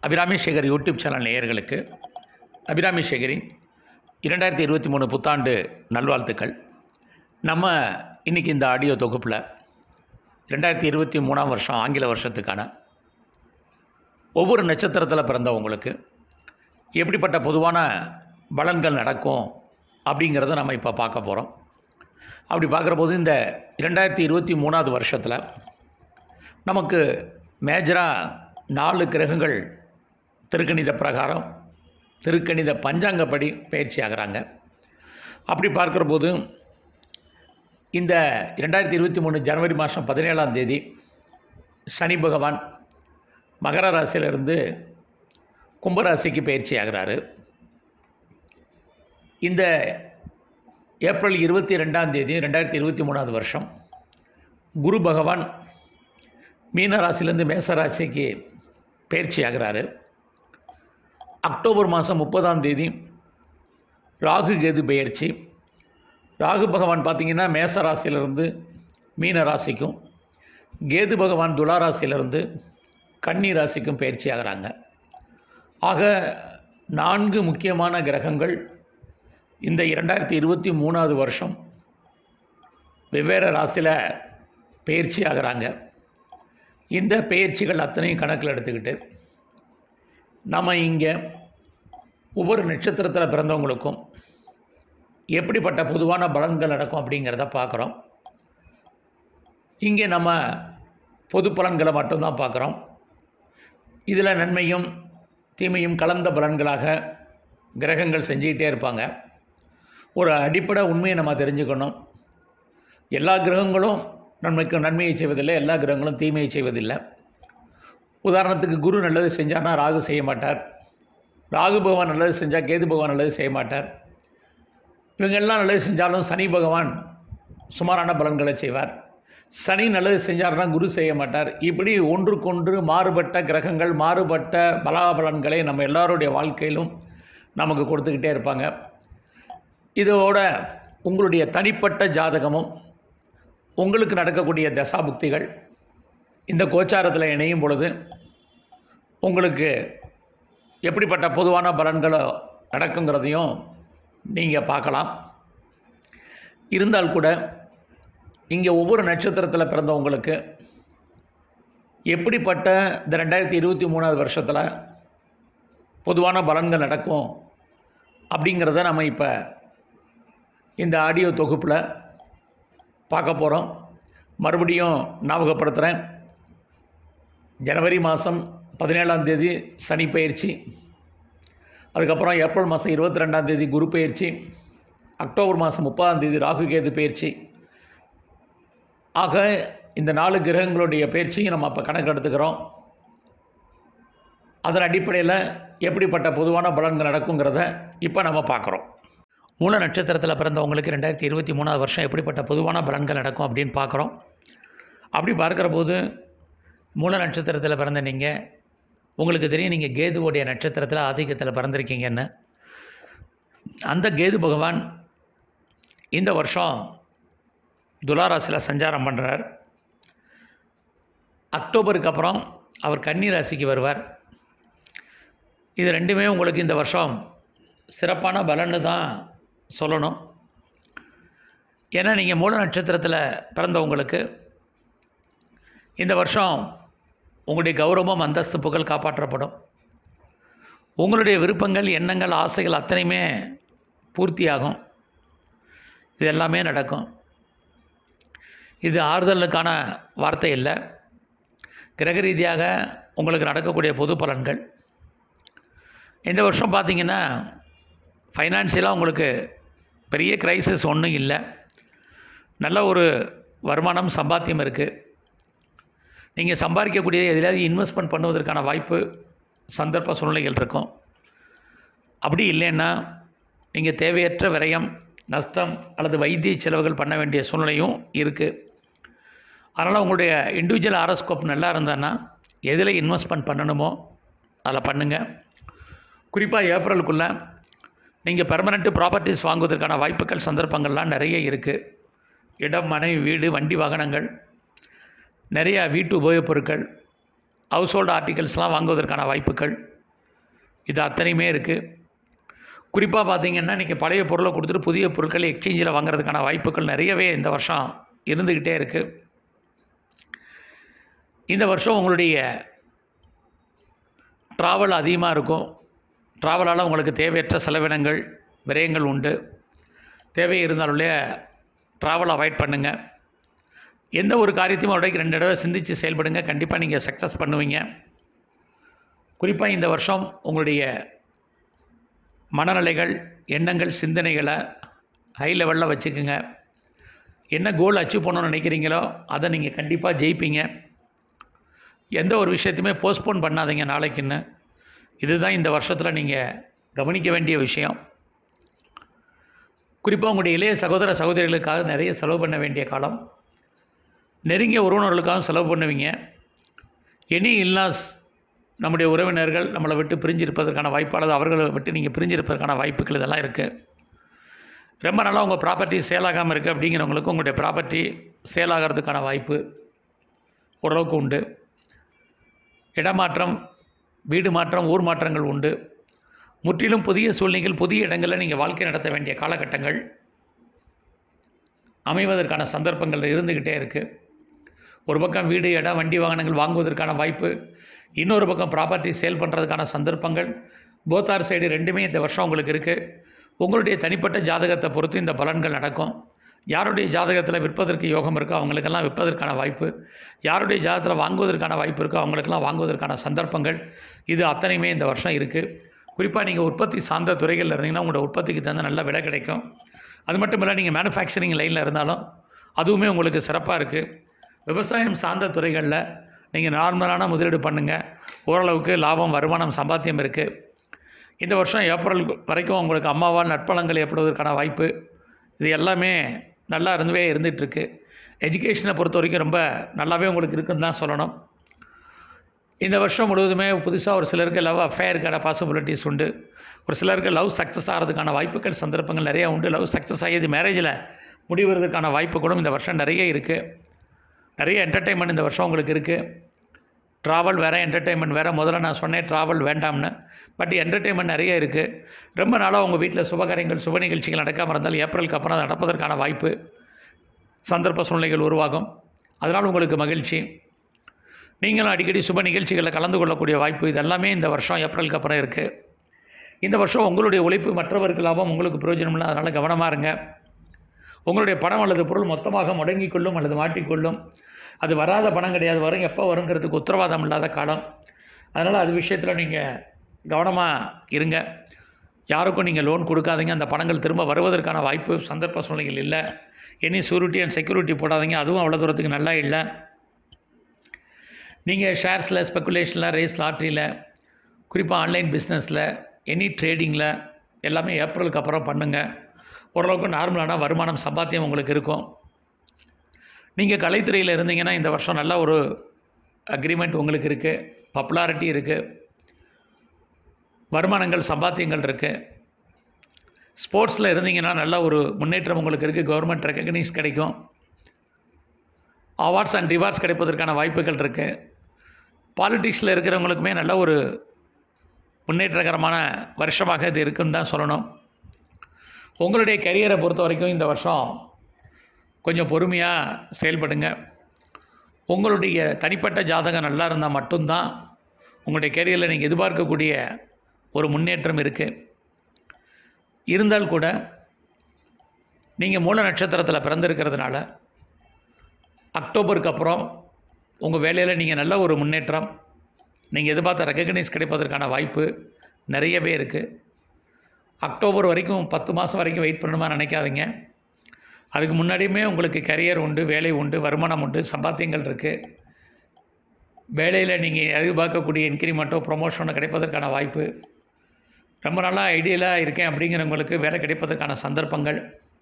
Abirami Sekar YouTube channel நேயர்களுக்கு அபிராமி சேகரின் இரண்டாயிரத்தி இருபத்தி மூணு புத்தாண்டு நல்வாழ்த்துக்கள் நம்ம இன்றைக்கி இந்த ஆடியோ தொகுப்பில் ரெண்டாயிரத்தி இருபத்தி மூணாம் வருஷம் ஆங்கில வருஷத்துக்கான ஒவ்வொரு நட்சத்திரத்தில் பிறந்தவங்களுக்கு எப்படிப்பட்ட பொதுவான பலன்கள் நடக்கும் அப்படிங்கிறத நம்ம இப்போ பார்க்க போகிறோம் அப்படி பார்க்குற போது இந்த இரண்டாயிரத்தி இருபத்தி மூணாவது வருஷத்தில் நமக்கு மேஜராக நாலு கிரகங்கள் திருக்கணித பிரகாரம் திருக்கணித பஞ்சாங்கப்படி பயிற்சி ஆகிறாங்க அப்படி பார்க்குற போது இந்த இரண்டாயிரத்தி இருபத்தி மூணு ஜனவரி மாதம் பதினேழாம் தேதி சனி பகவான் மகர ராசியிலிருந்து கும்பராசிக்கு பயிற்சி ஆகிறாரு இந்த ஏப்ரல் இருபத்தி ரெண்டாம் தேதி ரெண்டாயிரத்தி இருபத்தி மூணாவது வருஷம் குரு பகவான் மீன ராசியிலேருந்து மேச ராசிக்கு பயிற்சி ஆகிறாரு அக்டோபர் மாதம் முப்பதாம் தேதி ராகு கேது பெயர்ச்சி ராகு பகவான் பார்த்திங்கன்னா மேச ராசியிலிருந்து மீன ராசிக்கும் கேது பகவான் துலா ராசியிலிருந்து கன்னி ராசிக்கும் பயிற்சி ஆகிறாங்க ஆக நான்கு முக்கியமான கிரகங்கள் இந்த இரண்டாயிரத்தி இருபத்தி மூணாவது வருஷம் வெவ்வேறு ராசியில் பயிற்சி ஆகிறாங்க இந்த பயிற்சிகள் அத்தனையும் கணக்கில் எடுத்துக்கிட்டு நம்ம இங்கே ஒவ்வொரு நட்சத்திரத்தில் பிறந்தவங்களுக்கும் எப்படிப்பட்ட பொதுவான பலன்கள் நடக்கும் அப்படிங்கிறத பார்க்குறோம் இங்கே நம்ம பொது பலன்களை மட்டும்தான் பார்க்குறோம் இதில் நன்மையும் தீமையும் கலந்த பலன்களாக கிரகங்கள் செஞ்சுக்கிட்டே இருப்பாங்க ஒரு அடிப்படை உண்மையை நம்ம தெரிஞ்சுக்கணும் எல்லா கிரகங்களும் நன்மைக்கு நன்மையை செய்வதில்லை எல்லா கிரகங்களும் தீமையை செய்வதில்லை உதாரணத்துக்கு குரு நல்லது செஞ்சார்னா ராகு செய்ய மாட்டார் ராகு பகவான் நல்லது செஞ்சால் கேது பகவான் நல்லது செய்ய மாட்டார் இவங்க எல்லாம் நல்லது செஞ்சாலும் சனி பகவான் சுமாரான பலன்களை செய்வார் சனி நல்லது செஞ்சார்னா குரு செய்ய மாட்டார் இப்படி ஒன்றுக்கொன்று மாறுபட்ட கிரகங்கள் மாறுபட்ட பலாபலன்களை நம்ம எல்லாருடைய வாழ்க்கையிலும் நமக்கு கொடுத்துக்கிட்டே இருப்பாங்க இதோட உங்களுடைய தனிப்பட்ட ஜாதகமும் உங்களுக்கு நடக்கக்கூடிய தசாபுக்திகள் இந்த கோச்சாரத்தில் இணையும் பொழுது உங்களுக்கு எப்படிப்பட்ட பொதுவான பலன்களோ நடக்குங்கிறதையும் நீங்கள் பார்க்கலாம் இருந்தால் கூட இங்கே ஒவ்வொரு நட்சத்திரத்தில் பிறந்தவங்களுக்கு எப்படிப்பட்ட இந்த ரெண்டாயிரத்தி இருபத்தி மூணாவது வருஷத்தில் பொதுவான பலன்கள் நடக்கும் அப்படிங்கிறத நம்ம இப்போ இந்த ஆடியோ தொகுப்பில் பார்க்க போகிறோம் மறுபடியும் ஞாபகப்படுத்துகிறேன் ஜனவரி மாதம் பதினேழாம் தேதி சனி பயிற்சி அதுக்கப்புறம் ஏப்ரல் மாதம் இருபத்தி ரெண்டாம் தேதி குரு பயிற்சி அக்டோபர் மாதம் முப்பதாம் தேதி ராகு கேது பயிற்சி ஆக இந்த நாலு கிரகங்களுடைய பயிற்சியும் நம்ம அப்போ கணக்கு எடுத்துக்கிறோம் அதன் அடிப்படையில் எப்படிப்பட்ட பொதுவான பலன்கள் நடக்குங்கிறத இப்போ நம்ம பார்க்குறோம் மூல நட்சத்திரத்தில் பிறந்தவங்களுக்கு ரெண்டாயிரத்தி இருபத்தி மூணாவது வருஷம் எப்படிப்பட்ட பொதுவான பலன்கள் நடக்கும் அப்படின்னு பார்க்குறோம் அப்படி பார்க்குற போது மூல நட்சத்திரத்தில் பிறந்த நீங்கள் உங்களுக்கு தெரியும் நீங்கள் கேதுவோடைய நட்சத்திரத்தில் ஆதிக்கத்தில் பிறந்திருக்கீங்கன்னு அந்த கேது பகவான் இந்த வருஷம் துலாராசியில் சஞ்சாரம் பண்ணுறார் அக்டோபருக்கு அப்புறம் அவர் கன்னி ராசிக்கு வருவார் இது ரெண்டுமே உங்களுக்கு இந்த வருஷம் சிறப்பான பலன்னு தான் சொல்லணும் ஏன்னா நீங்கள் மூல நட்சத்திரத்தில் பிறந்தவங்களுக்கு இந்த வருஷம் உங்களுடைய கௌரவம் அந்தஸ்து புகழ் காப்பாற்றப்படும் உங்களுடைய விருப்பங்கள் எண்ணங்கள் ஆசைகள் அத்தனையுமே பூர்த்தியாகும் இது எல்லாமே நடக்கும் இது ஆறுதலுக்கான வார்த்தை இல்லை கிரக ரீதியாக உங்களுக்கு நடக்கக்கூடிய பொது பலன்கள் இந்த வருஷம் பார்த்திங்கன்னா ஃபைனான்சியலாக உங்களுக்கு பெரிய க்ரைசிஸ் ஒன்றும் இல்லை நல்ல ஒரு வருமானம் சம்பாத்தியம் இருக்குது நீங்கள் சம்பாதிக்கக்கூடிய எதிலாவது இன்வெஸ்ட்மெண்ட் பண்ணுவதற்கான வாய்ப்பு சந்தர்ப்ப சூழ்நிலைகள் இருக்கும் அப்படி இல்லைன்னா நீங்கள் தேவையற்ற விரயம் நஷ்டம் அல்லது வைத்திய செலவுகள் பண்ண வேண்டிய சூழ்நிலையும் இருக்குது அதனால் உங்களுடைய இண்டிவிஜுவல் ஆரோஸ்கோப் நல்லா இருந்ததுன்னா எதில் இன்வெஸ்ட்மெண்ட் பண்ணணுமோ அதில் பண்ணுங்கள் குறிப்பாக ஏப்ரலுக்குள்ளே நீங்கள் பெர்மனெண்ட்டு ப்ராப்பர்ட்டிஸ் வாங்குவதற்கான வாய்ப்புகள் சந்தர்ப்பங்கள்லாம் நிறைய இருக்குது இடம் மனை வீடு வண்டி வாகனங்கள் நிறைய வீட்டு உபயோகப் பொருட்கள் ஹவுஸ் ஹோல்டு ஆர்டிகல்ஸ்லாம் வாங்குவதற்கான வாய்ப்புகள் இது அத்தனையுமே இருக்குது குறிப்பாக பார்த்தீங்கன்னா இன்றைக்கி பழைய பொருளை கொடுத்துட்டு புதிய பொருட்களை எக்ஸ்சேஞ்சில் வாங்குறதுக்கான வாய்ப்புகள் நிறையவே இந்த வருஷம் இருந்துக்கிட்டே இருக்குது இந்த வருஷம் உங்களுடைய ட்ராவல் அதிகமாக இருக்கும் ட்ராவலால் உங்களுக்கு தேவையற்ற செலவினங்கள் விரயங்கள் உண்டு தேவை இருந்தாலுள்ளே ட்ராவல் அவாய்ட் பண்ணுங்கள் எந்த ஒரு காரியத்தையும் ஒரு ரெண்டு தடவை சிந்தித்து செயல்படுங்க கண்டிப்பாக நீங்கள் சக்ஸஸ் பண்ணுவீங்க குறிப்பாக இந்த வருஷம் உங்களுடைய மனநிலைகள் எண்ணங்கள் சிந்தனைகளை ஹை லெவலில் வச்சுக்கோங்க என்ன கோல் அச்சீவ் பண்ணணும்னு நினைக்கிறீங்களோ அதை நீங்கள் கண்டிப்பாக ஜெயிப்பீங்க எந்த ஒரு விஷயத்தையுமே போஸ்ட்போன் பண்ணாதீங்க நாளைக்குன்னு இதுதான் இந்த வருஷத்தில் நீங்கள் கவனிக்க வேண்டிய விஷயம் குறிப்பாக உங்களுடைய இளைய சகோதர சகோதரிகளுக்காக நிறைய செலவு பண்ண வேண்டிய காலம் நெருங்கிய உறவினர்களுக்காகவும் செலவு பண்ணுவீங்க எனி இல்லாஸ் நம்முடைய உறவினர்கள் நம்மளை விட்டு பிரிஞ்சிருப்பதற்கான வாய்ப்பு அல்லது அவர்களை விட்டு நீங்கள் பிரிஞ்சிருப்பதற்கான வாய்ப்புகள் இதெல்லாம் இருக்குது ரொம்ப நாளாக உங்கள் ப்ராப்பர்ட்டி சேல் ஆகாமல் இருக்குது அப்படிங்கிறவங்களுக்கு உங்களுடைய ப்ராப்பர்ட்டி சேல் ஆகிறதுக்கான வாய்ப்பு ஓரளவுக்கு உண்டு இடமாற்றம் வீடு மாற்றம் ஊர் மாற்றங்கள் உண்டு முற்றிலும் புதிய சூழ்நிலைகள் புதிய இடங்களில் நீங்கள் வாழ்க்கை நடத்த வேண்டிய காலகட்டங்கள் அமைவதற்கான சந்தர்ப்பங்கள் இருந்துக்கிட்டே இருக்குது ஒரு பக்கம் வீடு இடம் வண்டி வாகனங்கள் வாங்குவதற்கான வாய்ப்பு இன்னொரு பக்கம் ப்ராப்பர்ட்டி சேல் பண்ணுறதுக்கான சந்தர்ப்பங்கள் போத்தார் சைடு ரெண்டுமே இந்த வருஷம் உங்களுக்கு இருக்குது உங்களுடைய தனிப்பட்ட ஜாதகத்தை பொறுத்து இந்த பலன்கள் நடக்கும் யாருடைய ஜாதகத்தில் விற்பதற்கு யோகம் இருக்கோ அவங்களுக்கெல்லாம் விற்பதற்கான வாய்ப்பு யாருடைய ஜாதகத்தில் வாங்குவதற்கான வாய்ப்பு இருக்கோ அவங்களுக்கெல்லாம் வாங்குவதற்கான சந்தர்ப்பங்கள் இது அத்தனையுமே இந்த வருஷம் இருக்குது குறிப்பாக நீங்கள் உற்பத்தி சார்ந்த துறைகளில் இருந்தீங்கன்னா உங்களோட உற்பத்திக்கு தகுந்த நல்ல விலை கிடைக்கும் அது மட்டும் இல்லை நீங்கள் மேனுஃபேக்சரிங் லைனில் இருந்தாலும் அதுவுமே உங்களுக்கு சிறப்பாக இருக்குது விவசாயம் சார்ந்த துறைகளில் நீங்கள் நார்மலான முதலீடு பண்ணுங்கள் ஓரளவுக்கு லாபம் வருமானம் சம்பாத்தியம் இருக்குது இந்த வருஷம் ஏப்ரல் வரைக்கும் உங்களுக்கு அம்மாவால் நற்பலங்கள் ஏற்படுவதற்கான வாய்ப்பு இது எல்லாமே நல்லா இருந்துவே இருந்துகிட்ருக்கு எஜுகேஷனை பொறுத்த வரைக்கும் ரொம்ப நல்லாவே உங்களுக்கு இருக்குன்னு தான் சொல்லணும் இந்த வருஷம் முழுவதுமே புதுசாக ஒரு சிலருக்கு லவ் அஃபேருக்கான பாசிபிலிட்டிஸ் உண்டு ஒரு சிலருக்கு லவ் சக்ஸஸ் ஆகிறதுக்கான வாய்ப்புகள் சந்தர்ப்பங்கள் நிறையா உண்டு லவ் சக்ஸஸ் ஆகி இது மேரேஜில் முடிவதற்கான வாய்ப்புகளும் இந்த வருஷம் நிறைய இருக்குது நிறைய என்டர்டெயின்மெண்ட் இந்த வருஷம் உங்களுக்கு இருக்குது ட்ராவல் வேறு என்டர்டெயின்மெண்ட் வேறு முதல்ல நான் சொன்னேன் ட்ராவல் வேண்டாம்னு பட் என்டர்டெயின்மெண்ட் நிறைய இருக்குது ரொம்ப நாளாக உங்கள் வீட்டில் சுபகாரியங்கள் சுப நிகழ்ச்சிகள் நடக்காமல் இருந்தால் ஏப்ரலுக்கு அப்புறம் அது நடப்பதற்கான வாய்ப்பு சந்தர்ப்ப சூழ்நிலைகள் உருவாகும் அதனால் உங்களுக்கு மகிழ்ச்சி நீங்களும் அடிக்கடி சுப நிகழ்ச்சிகளில் கலந்து கொள்ளக்கூடிய வாய்ப்பு இதெல்லாமே இந்த வருஷம் ஏப்ரலுக்கு அப்புறம் இருக்குது இந்த வருஷம் உங்களுடைய உழைப்பு மற்றவருக்கு லாபம் உங்களுக்கு பிரயோஜனம் இல்லை அதனால் கவனமாக இருங்க உங்களுடைய பணம் அல்லது பொருள் மொத்தமாக முடங்கிக் கொள்ளும் அல்லது மாட்டிக்கொள்ளும் அது வராத பணம் கிடையாது வரும் எப்போ வருங்கிறதுக்கு உத்தரவாதம் இல்லாத காலம் அதனால் அது விஷயத்தில் நீங்கள் கவனமாக இருங்க யாருக்கும் நீங்கள் லோன் கொடுக்காதீங்க அந்த பணங்கள் திரும்ப வருவதற்கான வாய்ப்பு சந்தர்ப்ப சூழ்நிலைகள் இல்லை எனி சூரிட்டி அண்ட் செக்யூரிட்டி போடாதீங்க அதுவும் அவ்வளோ தூரத்துக்கு நல்லா இல்லை நீங்கள் ஷேர்ஸில் ஸ்பெக்குலேஷனில் ரேஸ் லாட்ரியில் குறிப்பாக ஆன்லைன் பிஸ்னஸில் எனி ட்ரேடிங்கில் எல்லாமே ஏப்ரலுக்கு அப்புறம் பண்ணுங்கள் ஓரளவுக்கு நார்மலான வருமானம் சம்பாத்தியம் உங்களுக்கு இருக்கும் நீங்கள் கலைத்துறையில் இருந்தீங்கன்னா இந்த வருஷம் நல்ல ஒரு அக்ரிமெண்ட் உங்களுக்கு இருக்குது பாப்புலாரிட்டி இருக்குது வருமானங்கள் சம்பாத்தியங்கள் இருக்குது ஸ்போர்ட்ஸில் இருந்தீங்கன்னா நல்ல ஒரு முன்னேற்றம் உங்களுக்கு இருக்குது கவர்மெண்ட் ரெக்கக்னைஸ் கிடைக்கும் அவார்ட்ஸ் அண்ட் ரிவார்ட்ஸ் கிடைப்பதற்கான வாய்ப்புகள் இருக்குது பாலிடிக்ஸில் இருக்கிறவங்களுக்குமே நல்ல ஒரு முன்னேற்றகரமான வருஷமாக இது இருக்குன்னு தான் சொல்லணும் உங்களுடைய கரியரை பொறுத்த வரைக்கும் இந்த வருஷம் கொஞ்சம் பொறுமையாக செயல்படுங்க உங்களுடைய தனிப்பட்ட ஜாதகம் நல்லா இருந்தால் மட்டும்தான் உங்களுடைய கரியரில் நீங்கள் எதிர்பார்க்கக்கூடிய ஒரு முன்னேற்றம் இருக்குது இருந்தால் கூட நீங்கள் மூல நட்சத்திரத்தில் பிறந்திருக்கிறதுனால அக்டோபருக்கு அப்புறம் உங்கள் வேலையில் நீங்கள் நல்ல ஒரு முன்னேற்றம் நீங்கள் எதிர்பார்த்த ரெக்கக்னைஸ் கிடைப்பதற்கான வாய்ப்பு நிறையவே இருக்குது அக்டோபர் வரைக்கும் பத்து மாதம் வரைக்கும் வெயிட் பண்ணணுமா நினைக்காதீங்க அதுக்கு முன்னாடியுமே உங்களுக்கு கரியர் உண்டு வேலை உண்டு வருமானம் உண்டு சம்பாத்தியங்கள் இருக்குது வேலையில் நீங்கள் எதிர்பார்க்கக்கூடிய இன்க்ரிமெண்ட்டோ ப்ரொமோஷனோ கிடைப்பதற்கான வாய்ப்பு ரொம்ப நாளாக ஐடியலாக இருக்கேன் அப்படிங்கிறவங்களுக்கு வேலை கிடைப்பதற்கான சந்தர்ப்பங்கள்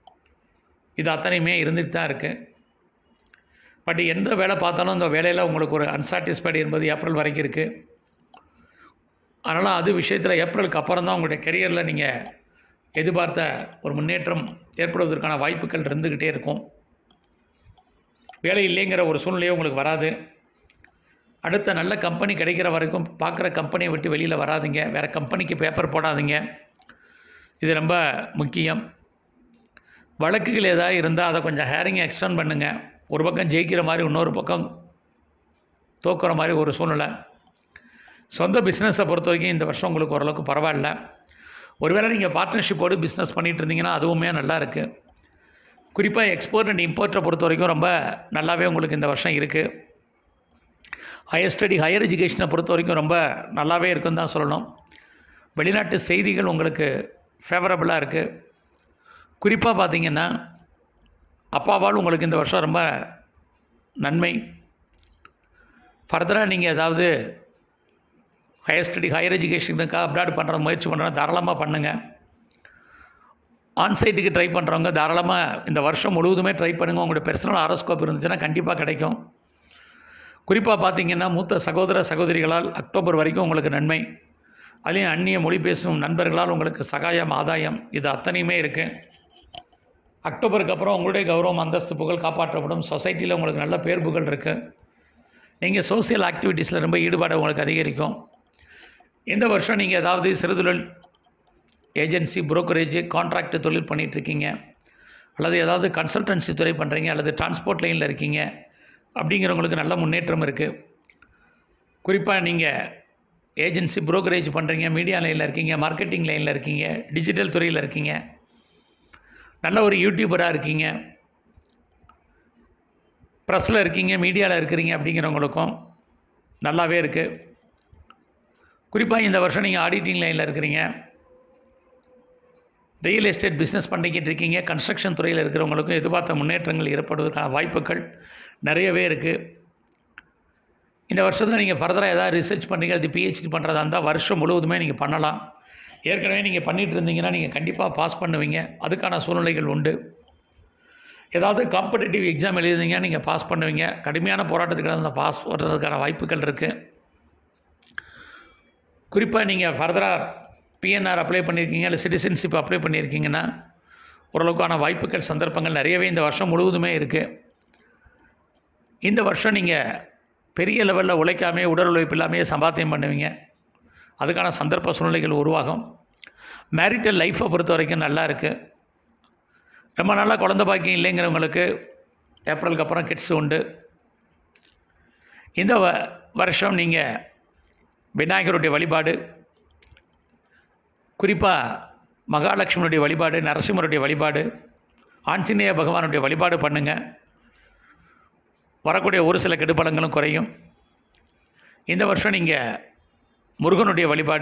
இது அத்தனையுமே இருந்துட்டு தான் இருக்குது பட் எந்த வேலை பார்த்தாலும் அந்த வேலையில் உங்களுக்கு ஒரு அன்சாட்டிஸ்ஃபைடு என்பது ஏப்ரல் வரைக்கும் இருக்குது அதனால் அது விஷயத்தில் ஏப்ரலுக்கு அப்புறம் தான் உங்களுடைய கெரியரில் நீங்கள் எதிர்பார்த்த ஒரு முன்னேற்றம் ஏற்படுவதற்கான வாய்ப்புகள் இருந்துக்கிட்டே இருக்கும் வேலை இல்லைங்கிற ஒரு சூழ்நிலையே உங்களுக்கு வராது அடுத்த நல்ல கம்பெனி கிடைக்கிற வரைக்கும் பார்க்குற கம்பெனியை விட்டு வெளியில் வராதீங்க வேறு கம்பெனிக்கு பேப்பர் போடாதீங்க இது ரொம்ப முக்கியம் வழக்குகள் ஏதாவது இருந்தால் அதை கொஞ்சம் ஹேரிங் எக்ஸ்டெண்ட் பண்ணுங்கள் ஒரு பக்கம் ஜெயிக்கிற மாதிரி இன்னொரு பக்கம் தோக்குற மாதிரி ஒரு சூழ்நிலை சொந்த பிஸ்னஸை பொறுத்த வரைக்கும் இந்த வருஷம் உங்களுக்கு ஓரளவுக்கு பரவாயில்ல ஒருவேளை நீங்கள் பார்ட்னர்ஷிப்போடு பிஸ்னஸ் பண்ணிகிட்டு இருந்தீங்கன்னா அதுவுமே நல்லா இருக்குது குறிப்பாக எக்ஸ்போர்ட் அண்ட் இம்போர்ட்டை பொறுத்த வரைக்கும் ரொம்ப நல்லாவே உங்களுக்கு இந்த வருஷம் இருக்குது ஹையர் ஸ்டடி ஹையர் எஜுகேஷனை பொறுத்த வரைக்கும் ரொம்ப நல்லாவே இருக்குன்னு தான் சொல்லணும் வெளிநாட்டு செய்திகள் உங்களுக்கு ஃபேவரபுளாக இருக்குது குறிப்பாக பார்த்தீங்கன்னா அப்பாவால் உங்களுக்கு இந்த வருஷம் ரொம்ப நன்மை ஃபர்தராக நீங்கள் ஏதாவது ஹையர் ஸ்டடி ஹையர் எஜுகேஷனுக்காக அப்ராட் பண்ணுற முயற்சி பண்ணுறோம் தாராளமாக பண்ணுங்கள் ஆன்சைட்டுக்கு ட்ரை பண்ணுறவங்க தாராளமாக இந்த வருஷம் முழுவதுமே ட்ரை பண்ணுங்கள் உங்களுடைய பர்சனல் ஆரோஸ்கோப் இருந்துச்சுன்னா கண்டிப்பாக கிடைக்கும் குறிப்பாக பார்த்தீங்கன்னா மூத்த சகோதர சகோதரிகளால் அக்டோபர் வரைக்கும் உங்களுக்கு நன்மை அதுலேயும் அந்நிய மொழி பேசும் நண்பர்களால் உங்களுக்கு சகாயம் ஆதாயம் இது அத்தனையுமே இருக்குது அக்டோபருக்கு அப்புறம் உங்களுடைய கௌரவம் அந்தஸ்து புகழ் காப்பாற்றப்படும் சொசைட்டியில் உங்களுக்கு நல்ல பேர் புகழ் இருக்குது நீங்கள் சோசியல் ஆக்டிவிட்டீஸில் ரொம்ப ஈடுபாடு உங்களுக்கு அதிகரிக்கும் இந்த வருஷம் நீங்கள் ஏதாவது சிறுதொழில் ஏஜென்சி புரோக்கரேஜ் கான்ட்ராக்ட் தொழில் பண்ணிகிட்ருக்கீங்க அல்லது ஏதாவது கன்சல்டன்சி துறை பண்ணுறீங்க அல்லது டிரான்ஸ்போர்ட் லைனில் இருக்கீங்க அப்படிங்கிறவங்களுக்கு நல்ல முன்னேற்றம் இருக்குது குறிப்பாக நீங்கள் ஏஜென்சி புரோக்கரேஜ் பண்ணுறீங்க மீடியா லைனில் இருக்கீங்க மார்க்கெட்டிங் லைனில் இருக்கீங்க டிஜிட்டல் துறையில் இருக்கீங்க நல்ல ஒரு யூடியூபராக இருக்கீங்க ப்ரெஸ்ஸில் இருக்கீங்க மீடியாவில் இருக்கிறீங்க அப்படிங்கிறவங்களுக்கும் நல்லாவே இருக்குது குறிப்பாக இந்த வருஷம் நீங்கள் ஆடிட்டிங் லைனில் இருக்கிறீங்க ரியல் எஸ்டேட் பிஸ்னஸ் பண்ணிக்கிட்டு இருக்கீங்க கன்ஸ்ட்ரக்ஷன் துறையில் இருக்கிறவங்களுக்கும் எதிர்பார்த்த முன்னேற்றங்கள் ஏற்படுவதற்கான வாய்ப்புகள் நிறையவே இருக்குது இந்த வருஷத்தில் நீங்கள் ஃபர்தராக ஏதாவது ரிசர்ச் பண்ணுறீங்க அது பிஹெச்டி பண்ணுறதா இருந்தால் வருஷம் முழுவதுமே நீங்கள் பண்ணலாம் ஏற்கனவே நீங்கள் பண்ணிகிட்டு இருந்தீங்கன்னா நீங்கள் கண்டிப்பாக பாஸ் பண்ணுவீங்க அதுக்கான சூழ்நிலைகள் உண்டு ஏதாவது காம்படிட்டிவ் எக்ஸாம் எழுதிங்க நீங்கள் பாஸ் பண்ணுவீங்க கடுமையான போராட்டத்துக்கு அந்த பாஸ் பண்ணுறதுக்கான வாய்ப்புகள் இருக்குது குறிப்பாக நீங்கள் ஃபர்தராக பிஎன்ஆர் அப்ளை பண்ணியிருக்கீங்க இல்லை சிட்டிசன்ஷிப் அப்ளை பண்ணியிருக்கீங்கன்னா ஓரளவுக்கான வாய்ப்புகள் சந்தர்ப்பங்கள் நிறையவே இந்த வருஷம் முழுவதுமே இருக்குது இந்த வருஷம் நீங்கள் பெரிய லெவலில் உழைக்காமே உடல் உழைப்பு இல்லாமையே சம்பாத்தியம் பண்ணுவீங்க அதுக்கான சந்தர்ப்ப சூழ்நிலைகள் உருவாகும் மேரிட்டல் லைஃப்பை பொறுத்த வரைக்கும் நல்லா இருக்குது ரொம்ப நாளாக குழந்த பாக்கியம் இல்லைங்கிறவங்களுக்கு ஏப்ரலுக்கு அப்புறம் கிட்ஸ் உண்டு இந்த வ வருஷம் நீங்கள் விநாயகருடைய வழிபாடு குறிப்பாக மகாலட்சுமியுடைய வழிபாடு நரசிம்மருடைய வழிபாடு ஆஞ்சநேய பகவானுடைய வழிபாடு பண்ணுங்கள் வரக்கூடிய ஒரு சில கெடுபலங்களும் குறையும் இந்த வருஷம் நீங்கள் முருகனுடைய வழிபாடு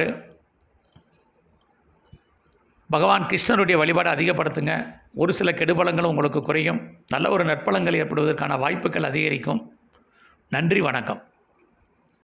பகவான் கிருஷ்ணருடைய வழிபாடு அதிகப்படுத்துங்க ஒரு சில கெடுபலங்களும் உங்களுக்கு குறையும் நல்ல ஒரு நற்பலங்கள் ஏற்படுவதற்கான வாய்ப்புகள் அதிகரிக்கும் நன்றி வணக்கம்